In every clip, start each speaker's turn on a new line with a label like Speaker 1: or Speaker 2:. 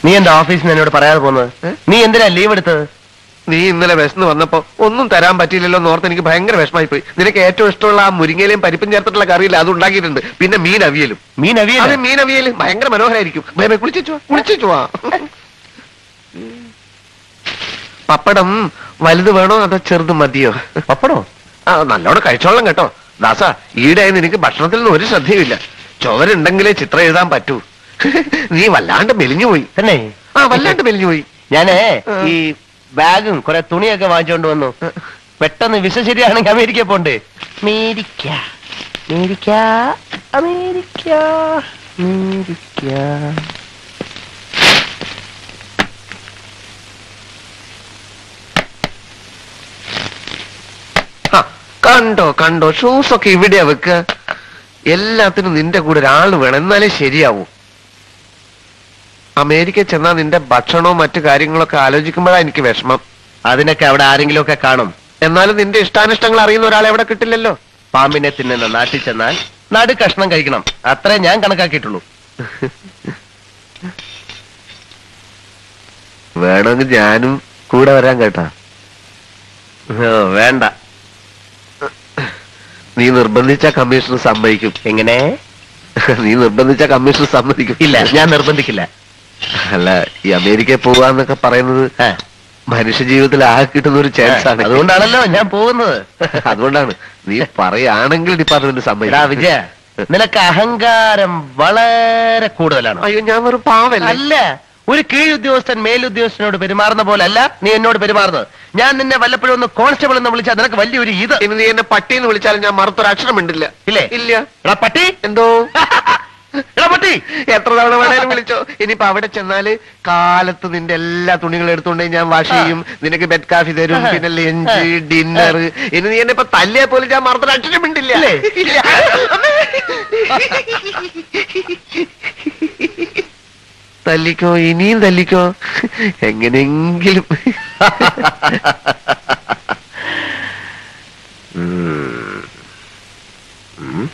Speaker 1: നീ എന്താ ഓഫീസിൽ നിന്ന് എന്നോട് പറയാതെ പോന്നത്
Speaker 2: ഏ?
Speaker 1: നീ എന്തിനാ ലീവ് എടുത്തത്
Speaker 2: നീ ഇന്നലെ വിശന്ന് വന്നപ്പോ ഒന്നും തരാൻ പറ്റിയില്ലല്ലോ എന്ന് ഓർത്ത് എനിക്ക് ഭയങ്കര വിഷമായി പോയി നിനക്ക് ഏറ്റവും ഇഷ്ടമുള്ള ആ മുരിങ്ങയിലെയും പരിപ്പും ചേർത്തിട്ടുള്ള കറിയില്ല അത് ഉണ്ടാക്കിയിട്ടുണ്ട് പിന്നെ മീൻ അവിയലും
Speaker 1: മീൻ
Speaker 2: അത്
Speaker 1: അവിയല
Speaker 2: മീൻ അവിയലും ഭയങ്കര മനോഹരായിരിക്കും ബേ, ബേ, കുളിച്ചു കുളിച്ചു പപ്പടം വലുത് വേണോ അതോ ചെറുത് മതിയോ
Speaker 1: പപ്പടോ
Speaker 2: ആ നല്ലോണം കഴിച്ചോളാം കേട്ടോ ദാസ ഈടായി നിനക്ക് ഭക്ഷണത്തിൽ നിന്ന് ഒരു ശ്രദ്ധയുമില്ല ചോരുണ്ടെങ്കിലേ ചിത്രം എഴുതാൻ പറ്റൂ നീ വല്ലാണ്ട് മെലിഞ്ഞു പോയി
Speaker 1: തന്നെ
Speaker 2: ആ വല്ലാണ്ട് മെലിഞ്ഞു പോയി
Speaker 1: ഞാനേ
Speaker 2: ആ.
Speaker 1: ഈ ബാഗും കുറെ തുണിയൊക്കെ വാങ്ങിച്ചോണ്ട് വന്നു പെട്ടെന്ന് വിസ ശരിയാണെങ്കിൽ അമേരിക്ക പോണ്ട് അമേരിക്ക അമേരിക്ക അമേരിക്ക അമേരിക്ക
Speaker 2: ആ, കണ്ടോ കണ്ടോ ഷൂസ് ഒക്കെ ഇവിടെയാ വെക്കുക എല്ലാത്തിനും നിന്റെ കൂടെ ഒരാൾ വേണം എന്നാലേ ശരിയാവൂ അമേരിക്ക ചെന്നാ നിന്റെ ഭക്ഷണവും മറ്റു കാര്യങ്ങളൊക്കെ ആലോചിക്കുമ്പോഴാ എനിക്ക് വിഷമം
Speaker 1: അതിനൊക്കെ അവിടെ ആരെങ്കിലും ഒക്കെ കാണും
Speaker 2: എന്നാലും നിന്റെ ഇഷ്ടാനിഷ്ടങ്ങൾ അറിയുന്ന ഒരാളെ എവിടെ കിട്ടില്ലല്ലോ
Speaker 1: പാമ്പിനെ തിന്നുന്ന നാട്ടിൽ ചെന്നാൽ നടു കഷ്ണം കഴിക്കണം അത്രേ ഞാൻ കണക്കാക്കിയിട്ടുള്ളൂ
Speaker 2: വേണമെങ്കിൽ ഞാനും കൂടെ വരാൻ കേട്ടാ
Speaker 1: ഓ, വേണ്ട
Speaker 2: നീ നിർബന്ധിച്ച കമ്മീഷണർ സമ്മതിക്കും
Speaker 1: എങ്ങനെ
Speaker 2: നീ നിർബന്ധിച്ച കമ്മീഷണർ സമ്മതിക്കും
Speaker 1: ഇല്ല ഞാൻ നിർബന്ധിക്കില്ല
Speaker 2: അല്ല ഈ അമേരിക്കയിൽ പോവാന്നൊക്കെ പറയുന്നത്
Speaker 1: ആ,
Speaker 2: മനുഷ്യ ജീവിതത്തിൽ ആകെ കിട്ടുന്ന ഒരു ചാൻസ് ആണ്
Speaker 1: അതുകൊണ്ടാണല്ലോ ഞാൻ പോകുന്നത്
Speaker 2: അതുകൊണ്ടാണ് നീ പറയുകയാണെങ്കിൽ ഡിപ്പാർട്ട്മെന്റ്
Speaker 1: എടാ
Speaker 2: സമ്മതിക്കും
Speaker 1: വിജയ നിനക്ക് അഹങ്കാരം വളരെ കൂടുതലാണ്
Speaker 2: അയ്യോ ഞാൻ വെറും പാവല്ലേ
Speaker 1: അല്ല ഒരു കീഴുദ്യോഗസ്ഥൻ മേലുദ്യോഗസ്ഥനോട് പെരുമാറുന്ന പോലെ അല്ല നീ എന്നോട് പെരുമാറുന്നത് ഞാൻ നിന്നെ വല്ലപ്പോഴും ഒന്ന് കോൺസ്റ്റബിൾ എന്ന് വിളിച്ചാൽ നിനക്ക് വലിയൊരു ഇത്
Speaker 2: ഇനി നീ എന്നെ പട്ടിന്ന് വിളിച്ചാലും ഞാൻ മറുത്തൊരു അക്ഷരം മിണ്ടില്ല
Speaker 1: ഇല്ലേ
Speaker 2: ഇല്ല
Speaker 1: എടാ പട്ടി
Speaker 2: എന്തോ
Speaker 1: എടാ പട്ടി
Speaker 2: എത്ര തവണ വേണേലും വിളിച്ചോ ഇനിയിപ്പോ അവിടെ ചെന്നാല് കാലത്ത് നിന്റെ എല്ലാ തുണികളും എടുത്തുകൊണ്ട് ഞാൻ വാഷ് ചെയ്യും നിനക്ക് ബെഡ് കാഫി തരും പിന്നെ ലഞ്ച് ഡിന്നർ ഇനി നീ എന്നെ ഇപ്പൊ തല്ലിയാ പോലും ഞാൻ മറുത്തൊരു അക്ഷരം മിണ്ടില്ല
Speaker 1: ഇല്ലേ?
Speaker 2: ഇല്ല. തല്ലിക്കോ ഇനിയും തല്ലിക്കോ എങ്ങനെയെങ്കിലും
Speaker 1: ഉം. ഉം.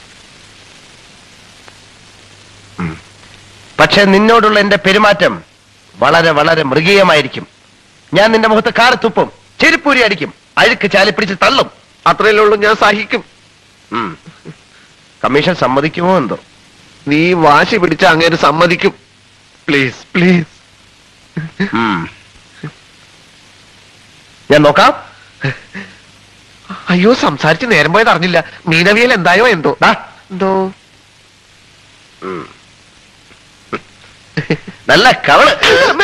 Speaker 1: ഉം. പക്ഷെ നിന്നോടുള്ള എന്റെ പെരുമാറ്റം വളരെ വളരെ മൃഗീയമായിരിക്കും ഞാൻ നിന്റെ മുഖത്ത് കാറ് തുപ്പും ചെരുപ്പൂരി അടിക്കും അഴുക്ക് ചാലി പിടിച്ച് തള്ളും
Speaker 2: അത്രയല്ലേ ഉള്ളൂ ഞാൻ സഹിക്കും
Speaker 1: ഉം. കമ്മീഷൻ സമ്മതിക്കുമോ എന്തോ
Speaker 2: നീ വാശി പിടിച്ച അങ്ങേര് സമ്മതിക്കും പ്ലീസ് പ്ലീസ്
Speaker 1: ഉം. ഞാൻ നോക്കാം
Speaker 2: അയ്യോ സംസാരിച്ച് നേരം പോയത് അറിഞ്ഞില്ല മീനവിയൽ എന്തായോ എന്തോ
Speaker 1: ദാ.
Speaker 2: എന്തോ
Speaker 1: ഉം. നല്ല കവള്